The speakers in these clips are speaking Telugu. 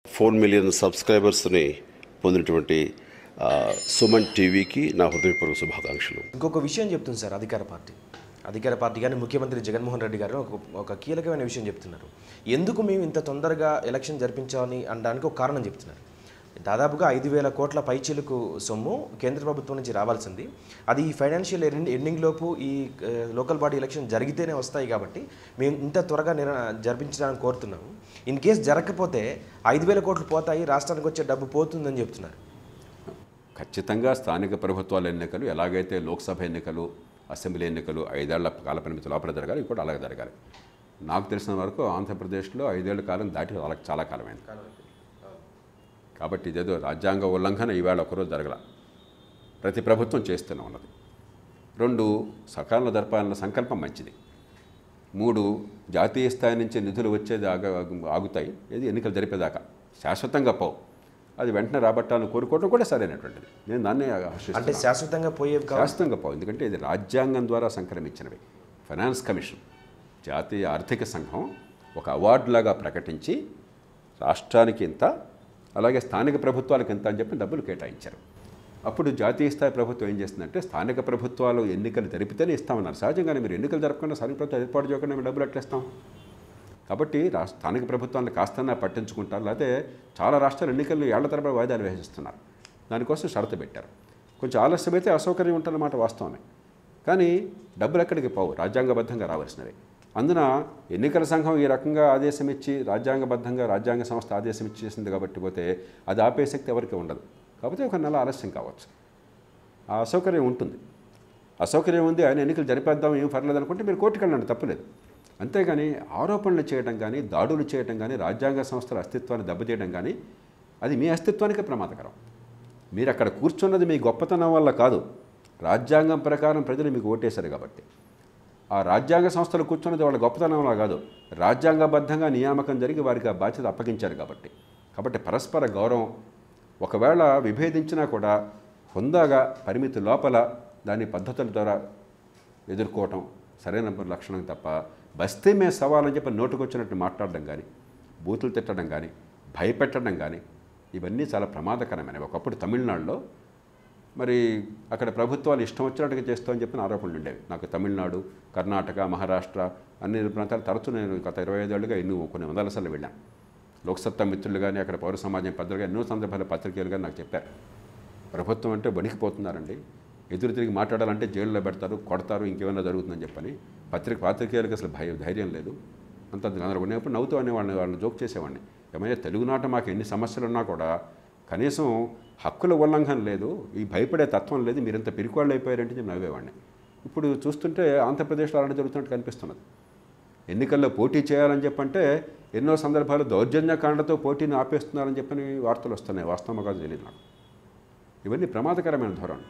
ఫోర్ మిలియన్ సబ్స్క్రైబర్స్ని పొందినటువంటి ఆ, సుమన్ టీవీకి నా హృదయపూర్వక శుభాకాంక్షలు ఇంకొక విషయం చెప్తుంది సార్ అధికార పార్టీ అధికార పార్టీ కానీ ముఖ్యమంత్రి జగన్మోహన్ రెడ్డి గారు ఒక ఒక కీలకమైన విషయం చెప్తున్నారు ఎందుకు మేము ఇంత తొందరగా ఎలక్షన్ జరిపించామని అనడానికి ఒక కారణం చెప్తున్నారు దాదాపుగా ఐదు వేల కోట్ల పైచీలకు సొమ్ము కేంద్ర ప్రభుత్వం నుంచి రావాల్సింది అది ఈ ఫైనాన్షియల్ ఎండింగ్ లోపు ఈ ఆ, లోకల్ బాడీ ఎలక్షన్ జరిగితేనే వస్తాయి కాబట్టి మేము ఇంత త్వరగా నిర జరిపించడానికి కోరుతున్నాము ఇన్ కేస్ జరగకపోతే ఐదు వేల కోట్లు పోతాయి రాష్ట్రానికి వచ్చే డబ్బు పోతుందని చెప్తున్నారు ఖచ్చితంగా స్థానిక ప్రభుత్వాల ఎన్నికలు ఎలాగైతే లోక్సభ ఎన్నికలు అసెంబ్లీ ఎన్నికలు ఐదేళ్ల కాలపరిమితి లోపల జరగాలి ఇవి కూడా అలాగే జరగాలి నాకు తెలిసిన వరకు ఆంధ్రప్రదేశ్లో ఐదేళ్ల కాలం దాటి చాలా చాలా కాలమైంది కాబట్టి ఇదేదో రాజ్యాంగ ఉల్లంఘన ఈవేళ ఒకరోజు జరగల ప్రతి ప్రభుత్వం చేస్తూనే ఉన్నది రెండు సకాలంలో జరపాలన్న సంకల్పం మంచిది మూడు జాతీయ స్థాయి నుంచి నిధులు వచ్చేది ఆగ ఆగుతాయి ఇది ఎన్నికలు జరిపేదాకా శాశ్వతంగా పోవు అది వెంటనే రాబట్టాలని కోరుకోవడం కూడా సరైనటువంటిది నేను దాన్ని అంటే ఆశిస్తున్నాను శాశ్వతంగా పోయేవి కావాలి శాశ్వతంగా పోవు ఎందుకంటే ఇది రాజ్యాంగం ద్వారా సంక్రమించినవి ఫైనాన్స్ కమిషన్ జాతీయ ఆర్థిక సంఘం ఒక అవార్డులాగా ప్రకటించి రాష్ట్రానికి ఇంత అలాగే స్థానిక ప్రభుత్వాలకు ఎంత అని చెప్పి డబ్బులు కేటాయించారు అప్పుడు జాతీయ స్థాయి ప్రభుత్వం ఏం చేస్తుందంటే స్థానిక ప్రభుత్వాలు ఎన్నికలు జరిపితేనే ఇస్తామన్నారు సహజంగానే మీరు ఎన్నికలు జరపకుండా స్థానిక ప్రభుత్వం ఏర్పాటు చేయకుండా మేము డబ్బులు ఎట్లా ఇస్తాం కాబట్టి రా స్థానిక ప్రభుత్వాలను కాస్తన్నా పట్టించుకుంటారు లేకపోతే చాలా రాష్ట్రాలు ఎన్నికలను ఏళ్ల తరబడి వాయిదాలు వేసిస్తున్నారు దానికోసం షరతు పెట్టారు కొంచెం ఆలస్యమైతే అసౌకర్యం ఉంటుందన్నమాట వాస్తవమే కానీ డబ్బులు ఎక్కడికి పోవు రాజ్యాంగబద్ధంగా రావాల్సినవి అందున ఎన్నికల సంఘం ఈ రకంగా ఆదేశం ఇచ్చి రాజ్యాంగబద్ధంగా రాజ్యాంగ సంస్థ ఆదేశం ఇచ్చి చేసింది కాబట్టి పోతే అది ఆపే శక్తి ఎవరికి ఉండదు కాకపోతే ఒక నెల ఆలస్యం కావచ్చు ఆ అసౌకర్యం ఉంటుంది అసౌకర్యం ఉంది ఆయన ఎన్నికలు జరిపేద్దాం ఏం పర్లేదు అనుకుంటే మీరు కోర్టుకు వెళ్ళండి తప్పులేదు అంతేగాని ఆరోపణలు చేయడం కానీ దాడులు చేయడం కానీ రాజ్యాంగ సంస్థల అస్తిత్వాన్ని దెబ్బతీయడం కానీ అది మీ అస్తిత్వానికే ప్రమాదకరం మీరు అక్కడ కూర్చున్నది మీ గొప్పతనం వల్ల కాదు రాజ్యాంగం ప్రకారం ప్రజలు మీకు ఓటేశారు కాబట్టి ఆ రాజ్యాంగ సంస్థలు కూర్చున్నది వాళ్ళ గొప్పతనం వల్ల కాదు రాజ్యాంగబద్ధంగా నియామకం జరిగి వారికి ఆ బాధ్యత అప్పగించారు కాబట్టి కాబట్టి పరస్పర గౌరవం ఒకవేళ విభేదించినా కూడా హుందాగా పరిమితి లోపల దాని పద్ధతుల ద్వారా ఎదుర్కోవటం సరైన లక్షణం తప్ప బస్తే మే సవాల్ అని చెప్పి నోటుకొచ్చినట్టు మాట్లాడడం కానీ బూతులు తిట్టడం కానీ భయపెట్టడం కానీ ఇవన్నీ చాలా ప్రమాదకరమైనవి ఒకప్పుడు తమిళనాడులో మరి అక్కడ ప్రభుత్వాలు ఇష్టం వచ్చినట్టుగా చేస్తామని చెప్పిన ఆరోపణలు ఉండేవి నాకు తమిళనాడు కర్ణాటక మహారాష్ట్ర అన్ని ప్రాంతాలు తరచూ నేను గత ఇరవై ఐదేళ్ళుగా ఎన్నో కొన్ని వందల సార్లు వెళ్ళాను లోక్సత్తా మిత్రులు కానీ అక్కడ పౌర సమాజం పెద్దలుగా ఎన్నో సందర్భాలు పత్రికలు కానీ నాకు చెప్పారు ప్రభుత్వం అంటే వణికిపోతున్నారండి ఎదురు తిరిగి మాట్లాడాలంటే జైల్లో పెడతారు కొడతారు ఇంకేమైనా జరుగుతుందని చెప్పని పత్రిక పాత్రికేయులకు అసలు భయం ధైర్యం లేదు అంత అందరూ ఉన్నప్పుడు నవ్వుతూ అనే వాళ్ళని వాళ్ళని జోక్ చేసేవాడిని ఏమైనా తెలుగునాట మాకు ఎన్ని సమస్యలు ఉన్నా కూడా కనీసం హక్కుల ఉల్లంఘన లేదు ఈ భయపడే తత్వం లేదు మీరింత పిరికోళ్ళు అయిపోయారంటే నేను నవ్వేవాడిని ఇప్పుడు చూస్తుంటే ఆంధ్రప్రదేశ్లో అలాంటి జరుగుతున్నట్టు కనిపిస్తున్నది ఎన్నికల్లో పోటీ చేయాలని చెప్పంటే ఎన్నో సందర్భాలు దౌర్జన్యకాండతో పోటీని ఆపేస్తున్నారని చెప్పని వార్తలు వస్తున్నాయి వాస్తవం కాదు తెలియదు నాకు ఇవన్నీ ప్రమాదకరమైన ధోరణి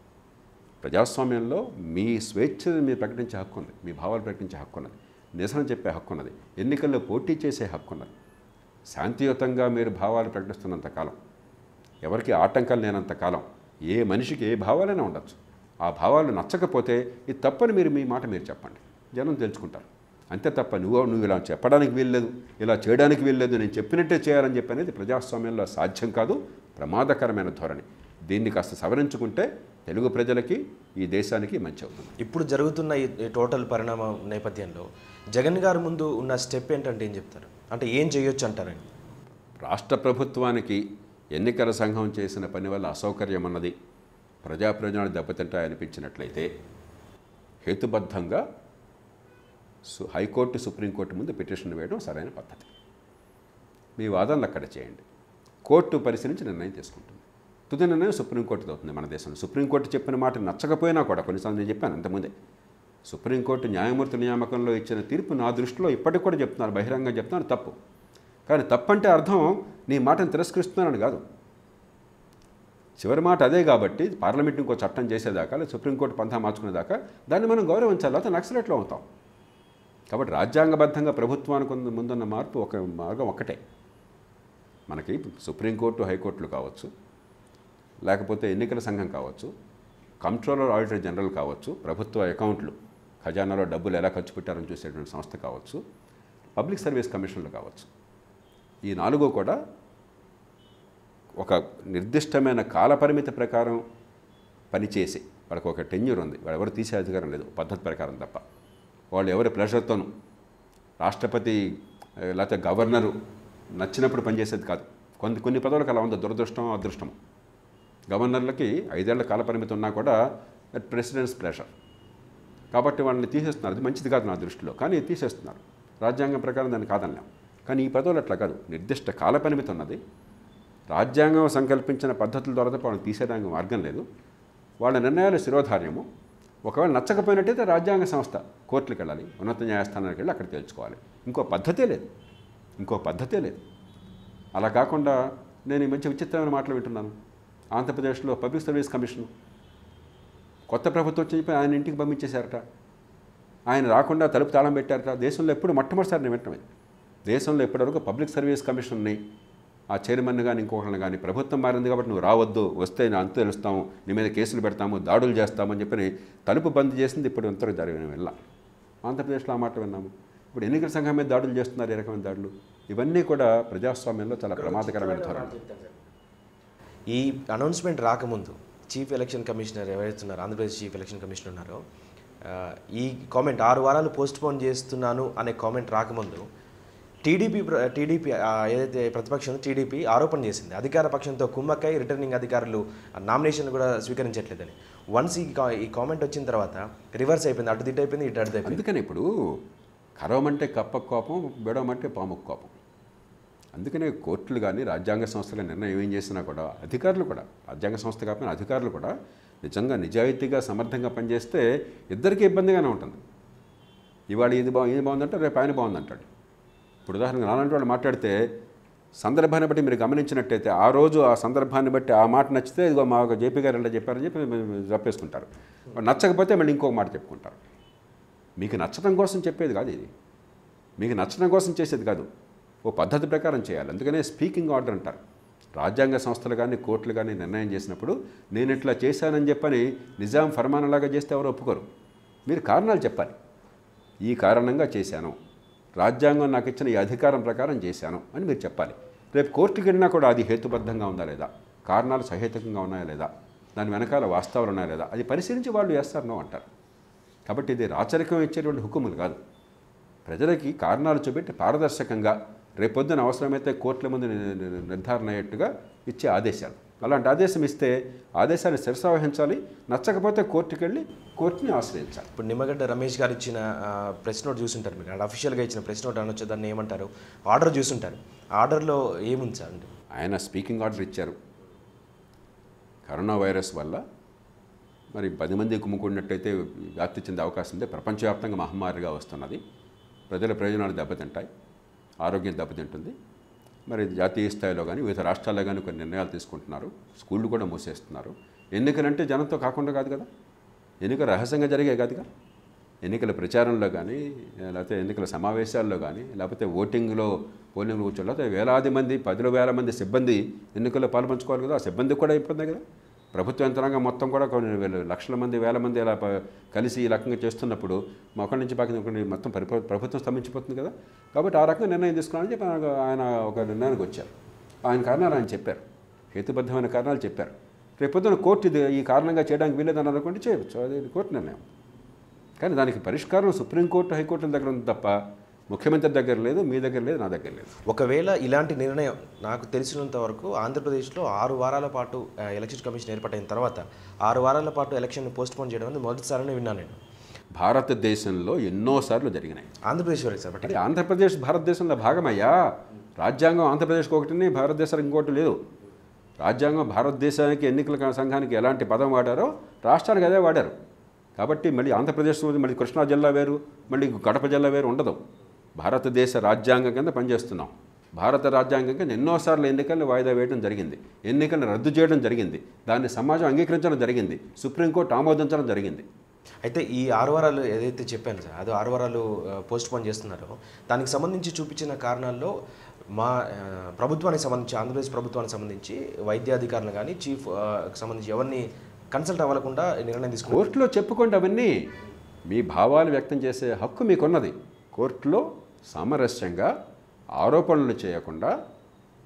ప్రజాస్వామ్యంలో మీ స్వేచ్ఛ మీరు ప్రకటించే హక్కు ఉంది మీ భావాలు ప్రకటించే హక్కు ఉన్నది నిరసన చెప్పే హక్కు ఉన్నది ఎన్నికల్లో పోటీ చేసే హక్కు ఉన్నది శాంతియుతంగా మీరు భావాలు ప్రకటిస్తున్నంత కాలం ఎవరికి ఆటంకాలు లేనంత కాలం ఏ మనిషికి ఏ భావాలైనా ఉండొచ్చు ఆ భావాలు నచ్చకపోతే ఇది తప్పని మీరు మీ మాట మీరు చెప్పండి జనం తెలుసుకుంటారు అంతే తప్ప నువ్వు నువ్వు ఇలా చెప్పడానికి వీల్లేదు ఇలా చేయడానికి వీల్లేదు నేను చెప్పినట్టే చేయాలని చెప్పి అనేది ప్రజాస్వామ్యంలో సాధ్యం కాదు ప్రమాదకరమైన ధోరణి దీన్ని కాస్త సవరించుకుంటే తెలుగు ప్రజలకి ఈ దేశానికి మంచి అవుతుంది ఇప్పుడు జరుగుతున్న ఈ ఈ టోటల్ పరిణామం నేపథ్యంలో జగన్ గారు ముందు ఉన్న స్టెప్ ఏంటంటే ఏం చెప్తారు అంటే ఏం చేయొచ్చు అంటారండి రాష్ట్ర ప్రభుత్వానికి ఎన్నికల సంఘం చేసిన పని వల్ల అసౌకర్యం అన్నది ప్రజా ప్రయోజనాలు దెబ్బతింటాయనిపించినట్లయితే హేతుబద్ధంగా సు హైకోర్టు సుప్రీంకోర్టు ముందు పిటిషన్ వేయడం సరైన పద్ధతి మీ వాదనలు అక్కడ చేయండి కోర్టు పరిశీలించి నిర్ణయం తీసుకుంటుంది తుది నిర్ణయం సుప్రీంకోర్టుది అవుతుంది మన దేశంలో సుప్రీంకోర్టు చెప్పిన మాట నచ్చకపోయినా కూడా కొన్నిసార్లు నేను చెప్పాను అంతకుముందే సుప్రీంకోర్టు న్యాయమూర్తి నియామకంలో ఇచ్చిన తీర్పు నా దృష్టిలో ఇప్పటికి కూడా చెప్తున్నారు బహిరంగంగా చెప్తున్నారు తప్పు కానీ తప్పంటే అర్థం నీ మాటను తిరస్కరిస్తున్నానని కాదు చివరి మాట అదే కాబట్టి పార్లమెంట్ ఇంకో చట్టం చేసేదాకా లేదా సుప్రీంకోర్టు పంథా మార్చుకునేదాకా దాన్ని మనం గౌరవించాలి లేకపోతే నక్సలెట్లో అవుతాం కాబట్టి రాజ్యాంగబద్ధంగా ప్రభుత్వానికి ఉన్న ముందున్న మార్పు ఒక మార్గం ఒక్కటే మనకి సుప్రీంకోర్టు హైకోర్టులు కావచ్చు లేకపోతే ఎన్నికల సంఘం కావచ్చు కంట్రోలర్ ఆడిటర్ జనరల్ కావచ్చు ప్రభుత్వ అకౌంట్లు ఖజానాలో డబ్బులు ఎలా ఖర్చు పెట్టారని చూసేటువంటి సంస్థ కావచ్చు పబ్లిక్ సర్వీస్ కమిషన్లు కావచ్చు ఈ నాలుగో కూడా ఒక నిర్దిష్టమైన కాలపరిమితి ప్రకారం పనిచేసి వాళ్ళకి ఒక టెన్యూర్ ఉంది వాళ్ళు ఎవరు తీసే అధికారం లేదు పద్ధతి ప్రకారం తప్ప వాళ్ళు ఎవరి ప్రెషర్తోనూ రాష్ట్రపతి ఆ, లేకపోతే గవర్నరు నచ్చినప్పుడు పనిచేసేది కాదు కొన్ని కొన్ని పదవులకు అలా ఉంది దురదృష్టం అదృష్టం గవర్నర్లకి ఐదేళ్ల కాలపరిమితి ఉన్నా కూడా ప్రెసిడెంట్స్ ప్రెషర్ కాబట్టి వాళ్ళని తీసేస్తున్నారు అది మంచిది కాదు నా దృష్టిలో కానీ తీసేస్తున్నారు రాజ్యాంగం ప్రకారం దాన్ని కాదన్నాం కానీ ఈ పదవులు అట్లా కాదు నిర్దిష్ట కాలపరిమితి ఉన్నది రాజ్యాంగం సంకల్పించిన పద్ధతుల ద్వారా తప్ప వాళ్ళని తీసేయడానికి మార్గం లేదు వాళ్ళ నిర్ణయాలు శిరోధార్యము ఒకవేళ నచ్చకపోయినట్టయితే రాజ్యాంగ సంస్థ కోర్టులకు వెళ్ళాలి ఉన్నత న్యాయస్థానానికి వెళ్ళి అక్కడ తేల్చుకోవాలి ఇంకో పద్ధతే లేదు ఇంకో పద్ధతే లేదు అలా కాకుండా నేను ఈ మంచి విచిత్రమైన మాటలు వింటున్నాను ఆంధ్రప్రదేశ్లో పబ్లిక్ సర్వీస్ కమిషన్ కొత్త ప్రభుత్వం వచ్చి చెప్పి ఆయన ఇంటికి పంపించేశారట ఆయన రాకుండా తలుపు తాళం పెట్టారట దేశంలో ఎప్పుడు మొట్టమొదటిసారి నేను వింటాం ఇది దేశంలో ఇప్పటివరకు పబ్లిక్ సర్వీస్ కమిషన్ని ఆ చైర్మన్ కానీ ఇంకొకరిని కానీ ప్రభుత్వం మారింది కాబట్టి నువ్వు రావద్దు వస్తే నేను అంత తెలుస్తాము నీ మీద కేసులు పెడతాము దాడులు చేస్తామని చెప్పి తలుపు బంద్ చేసింది ఇప్పుడు ఇంతవరకు జరిగిన వెళ్ళ ఆంధ్రప్రదేశ్లో ఆ మాట విన్నాము ఇప్పుడు ఎన్నికల సంఘం మీద దాడులు చేస్తున్నారు ఏ రకమైన దాడులు ఇవన్నీ కూడా ప్రజాస్వామ్యంలో చాలా ప్రమాదకరమైన ధోరణి ఈ అనౌన్స్మెంట్ రాకముందు చీఫ్ ఎలక్షన్ కమిషనర్ ఎవరైతే ఉన్నారో ఆంధ్రప్రదేశ్ చీఫ్ ఎలక్షన్ కమిషనర్ ఉన్నారో ఆ, ఈ కామెంట్ ఆరు వారాలు పోస్ట్ పోన్ చేస్తున్నాను అనే కామెంట్ రాకముందు టీడీపీ ప్ర- టీడీపీ ఆ, ఏదైతే ప్రతిపక్షం టీడీపీ ఆరోపణ చేసింది అధికార పక్షంతో కుమ్మక్కై రిటర్నింగ్ అధికారులు నామినేషన్ కూడా స్వీకరించట్లేదని వన్స్ ఈ కా- ఈ కామెంట్ వచ్చిన తర్వాత రివర్స్ అయిపోయింది అటు దిట్టు అయిపోయింది ఇటు అటు అయిపోయింది అందుకని ఇప్పుడు కరవమంటే కప్ప కోపం బెడవమంటే పాము కోపం అందుకనే కోర్టులు కానీ రాజ్యాంగ సంస్థల నిర్ణయం ఏం చేసినా కూడా అధికారులు కూడా రాజ్యాంగ సంస్థ కాకపోయినా అధికారులు కూడా నిజంగా నిజాయితీగా సమర్థంగా పనిచేస్తే ఇద్దరికీ ఇబ్బందిగానే ఉంటుంది ఇవాళ ఇది బా ఇది బాగుందంటే రేపు ఆయన బాగుందంటాడు ఇప్పుడు ఉదాహరణకు నాలాంటి వాళ్ళు మాట్లాడితే సందర్భాన్ని బట్టి మీరు గమనించినట్టయితే ఆ రోజు ఆ సందర్భాన్ని బట్టి ఆ మాట నచ్చితే ఇదిగో మా జేపీ గారు ఇలా చెప్పారని చెప్పి చెప్పేసుకుంటారు నచ్చకపోతే మళ్ళీ ఇంకొక మాట చెప్పుకుంటారు మీకు నచ్చడం కోసం చెప్పేది కాదు ఇది మీకు నచ్చడం కోసం చేసేది కాదు ఓ పద్ధతి ప్రకారం చేయాలి అందుకనే స్పీకింగ్ ఆర్డర్ అంటారు రాజ్యాంగ సంస్థలు కానీ కోర్టులు కానీ నిర్ణయం చేసినప్పుడు నేను ఇట్లా చేశానని చెప్పని నిజాం ఫర్మానలాగా చేస్తే ఎవరు ఒప్పుకోరు మీరు కారణాలు చెప్పాలి ఈ కారణంగా చేశాను రాజ్యాంగం నాకు ఇచ్చిన ఈ అధికారం ప్రకారం చేశాను అని మీరు చెప్పాలి రేపు కోర్టుకి వెళ్ళినా కూడా అది హేతుబద్ధంగా ఉందా లేదా కారణాలు సహేతుకంగా ఉన్నాయా లేదా దాని వెనకాల వాస్తవాలు ఉన్నాయా లేదా అది పరిశీలించి వాళ్ళు వేస్తారు నో అంటారు కాబట్టి ఇది రాచరికం ఇచ్చేటువంటి హుకుములు కాదు ప్రజలకి కారణాలు చూపెట్టి పారదర్శకంగా రేపొద్దున అవసరమైతే కోర్టుల ముందు ని- ని- నిర్ధారణ అయ్యేట్టుగా ఇచ్చే ఆదేశాలు అలాంటి ఆదేశం ఇస్తే ఆదేశాన్ని శిరసావహించాలి నచ్చకపోతే కోర్టుకి వెళ్ళి కోర్టుని ఆశ్రయించాలి ఇప్పుడు నిమ్మగడ్డ రమేష్ గారు ఇచ్చిన ప్రెస్ నోట్ చూసుంటారు మీరు అక్కడ అఫీషియల్గా ఇచ్చిన ప్రెస్ నోట్ అనొచ్చు దాన్ని ఏమంటారు ఆర్డర్ చూసుంటారు ఆర్డర్లో ఏముంది సార్ అంటే ఆయన స్పీకింగ్ ఆర్డర్ ఇచ్చారు కరోనా వైరస్ వల్ల మరి పది మంది కుమ్ముకున్నట్టయితే వ్యాప్తి చెందే అవకాశం ఉంది ప్రపంచవ్యాప్తంగా మహమ్మారిగా వస్తున్నది ప్రజల ప్రయోజనాలు దెబ్బతింటాయి ఆరోగ్యం దెబ్బతింటుంది మరి జాతీయ స్థాయిలో కానీ వివిధ రాష్ట్రాల్లో కానీ కొన్ని నిర్ణయాలు తీసుకుంటున్నారు స్కూళ్ళు కూడా మూసేస్తున్నారు ఎన్నికలంటే జనంతో కాకుండా కాదు కదా ఎన్నిక రహస్యంగా జరిగే కాదుగా ఎన్నికల ప్రచారంలో కానీ లేకపోతే ఎన్నికల సమావేశాల్లో కానీ లేకపోతే ఓటింగ్లో పోలింగ్ కూర్చో లేకపోతే వేలాది మంది పదుల వేల మంది సిబ్బంది ఎన్నికల్లో పాల్పంచుకోవాలి కదా ఆ సిబ్బందికి కూడా ఇబ్బంది కదా ప్రభుత్వ యంత్రాంగం మొత్తం కూడా కొన్ని వేల లక్షల మంది వేల మంది అలా ప- కలిసి ఈ రకంగా చేస్తున్నప్పుడు మా ఒకటి నుంచి పాకి ఒకటి మొత్తం పరిప- ప్రభుత్వం స్తంభించిపోతుంది కదా కాబట్టి ఆ రకంగా నిర్ణయం తీసుకున్నామని చెప్పి ఆయన- ఆయన ఒక నిర్ణయానికి వచ్చారు ఆయన కారణాలు ఆయన చెప్పారు హేతుబద్ధమైన కారణాలు చెప్పారు రేపొద్దున కోర్టు ఇది ఈ కారణంగా చేయడానికి వీలేదని అనుకుంటే చేయవచ్చు అది కోర్టు నిర్ణయం కానీ దానికి పరిష్కారం సుప్రీంకోర్టు హైకోర్టుల దగ్గర ఉంది తప్ప ముఖ్యమంత్రి దగ్గర లేదు మీ దగ్గర లేదు నా దగ్గర లేదు ఒకవేళ ఇలాంటి నిర్ణయం నాకు తెలిసినంత వరకు ఆంధ్రప్రదేశ్లో ఆరు వారాల పాటు ఆ, ఎలక్షన్ కమిషన్ ఏర్పాటైన తర్వాత ఆరు వారాల పాటు ఎలక్షన్ పోస్ట్ పోన్ చేయడం అనేది మొదటిసారి విన్నాను నేను భారతదేశంలో ఎన్నోసార్లు జరిగినాయి ఆంధ్రప్రదేశ్ వరకు సార్ బట్ అంటే ఆంధ్రప్రదేశ్ భారతదేశంలో భాగమయ్యా రాజ్యాంగం ఆంధ్రప్రదేశ్కి ఒకటిని భారతదేశానికి ఇంకోటి లేదు రాజ్యాంగం భారతదేశానికి ఎన్నికల సంఘానికి ఎలాంటి పదం వాడారో రాష్ట్రానికి అదే వాడారు కాబట్టి మళ్ళీ ఆంధ్రప్రదేశ్ మళ్ళీ కృష్ణా జిల్లా వేరు మళ్ళీ కడప జిల్లా వేరు ఉండదు భారతదేశ రాజ్యాంగం కింద పనిచేస్తున్నాం భారత రాజ్యాంగం కింద ఎన్నోసార్లు ఎన్నికలను వాయిదా వేయడం జరిగింది ఎన్నికలను రద్దు చేయడం జరిగింది దాన్ని సమాజం అంగీకరించడం జరిగింది సుప్రీంకోర్టు ఆమోదించడం జరిగింది అయితే ఈ ఆరు వారాలు ఏదైతే చెప్పాను సార్ అది ఆరు వారాలు పోస్ట్ పోన్ చేస్తున్నారో దానికి సంబంధించి చూపించిన కారణాల్లో మా ఆ, ప్రభుత్వానికి సంబంధించి ఆంధ్రప్రదేశ్ ప్రభుత్వానికి సంబంధించి వైద్యాధికారులు కానీ చీఫ్ ఆ, సంబంధించి ఎవరిని కన్సల్ట్ అవ్వకుండా ఈ నిర్ణయం తీసుకున్నారు కోర్టులో చెప్పుకోండి అవన్నీ మీ భావాలు వ్యక్తం చేసే హక్కు మీకున్నది కోర్టులో సామరస్యంగా ఆరోపణలు చేయకుండా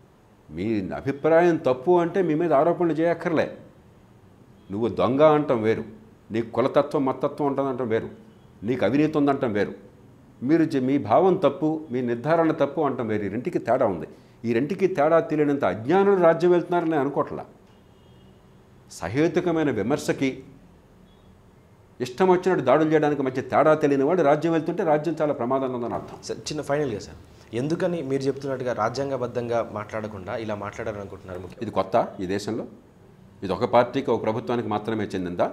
మీ అభిప్రాయం తప్పు అంటే మీ మీద ఆరోపణలు చేయక్కర్లే నువ్వు దొంగ అంటాం వేరు నీకు కులతత్వం మతత్వం ఉంటుందంటాం వేరు నీకు అవినీతి ఉందంటాం వేరు మీరు చె- మీ భావం తప్పు మీ నిర్ధారణ తప్పు అంటాం వేరు ఈ రెంటికి తేడా ఉంది ఈ రెంటికి తేడా తెలియనంత అజ్ఞానులు రాజ్యం వెళ్తున్నారని నేను అనుకోవట్లా సహేతుకమైన విమర్శకి ఇష్టం వచ్చినట్టు దాడులు చేయడానికి మధ్య తేడా తెలియని వాడు రాజ్యం వెళ్తుంటే రాజ్యం చాలా ప్రమాదంగా ఉందని అర్థం సార్ చిన్న ఫైనల్గా సార్ ఎందుకని మీరు చెప్తున్నట్టుగా రాజ్యాంగబద్ధంగా మాట్లాడకుండా ఇలా మాట్లాడారనుకుంటున్నారు ముఖ్య ఇది కొత్త ఈ దేశంలో ఇది ఒక పార్టీకి ఒక ప్రభుత్వానికి మాత్రమే చెందిందా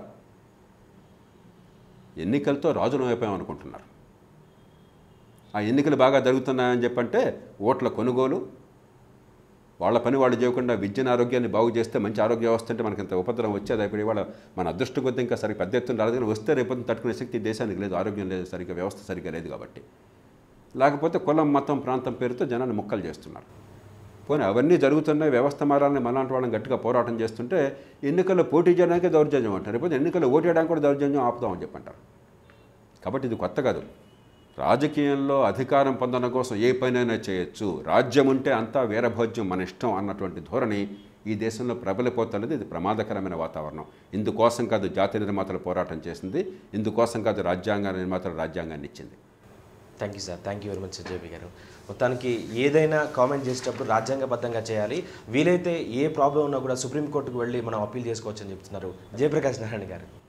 ఎన్నికలతో రాజులం అయిపోయాం అనుకుంటున్నారు ఆ ఎన్నికలు బాగా జరుగుతున్నాయని చెప్పంటే ఓట్ల కొనుగోలు వాళ్ళ పని వాళ్ళు చేయకుండా విద్యను ఆరోగ్యాన్ని బాగు చేస్తే మంచి ఆరోగ్య వ్యవస్థ అంటే మనకి ఇంత ఉపద్రవం వచ్చేది అయిపోయి వాళ్ళ మన అదృష్టం కొద్ది ఇంకా సరిగ్గా పెద్ద ఎత్తున రాలేదు కానీ వస్తే రేపొద్దున తట్టుకునే శక్తి ఈ దేశానికి లేదు ఆరోగ్యం లేదు సరిగ్గా వ్యవస్థ సరిగ్గా లేదు కాబట్టి లేకపోతే కులం మతం ప్రాంతం పేరుతో జనాన్ని ముక్కలు చేస్తున్నారు పోనీ అవన్నీ జరుగుతున్నాయి వ్యవస్థ మారాలని మనలాంటి వాళ్ళని గట్టిగా పోరాటం చేస్తుంటే ఎన్నికల్లో పోటీ చేయడానికే దౌర్జన్యం అంటారు రేపు ఎన్నికల్లో ఓటు చేయడానికి కూడా దౌర్జన్యం ఆపుదామని చెప్పంటారు కాబట్టి ఇది కొత్త కాదు రాజకీయంలో అధికారం పొందడం కోసం ఏ పనైనా చేయొచ్చు రాజ్యం ఉంటే అంతా వీరభోజ్యం మన ఇష్టం అన్నటువంటి ధోరణి ఈ దేశంలో ప్రబలిపోతున్నది ఇది ప్రమాదకరమైన వాతావరణం ఇందుకోసం కాదు జాతి నిర్మాతలు పోరాటం చేసింది ఇందుకోసం కాదు రాజ్యాంగ నిర్మాతలు రాజ్యాంగాన్ని ఇచ్చింది thank you sir thank you very much JP గారు మొత్తానికి ఏదైనా కామెంట్ చేసేటప్పుడు రాజ్యాంగబద్ధంగా చేయాలి వీలైతే ఏ ప్రాబ్లం ఉన్నా కూడా సుప్రీంకోర్టుకు వెళ్ళి మనం అప్పీల్ చేసుకోవచ్చు అని చెప్తున్నారు జయప్రకాష్ నారాయణ గారు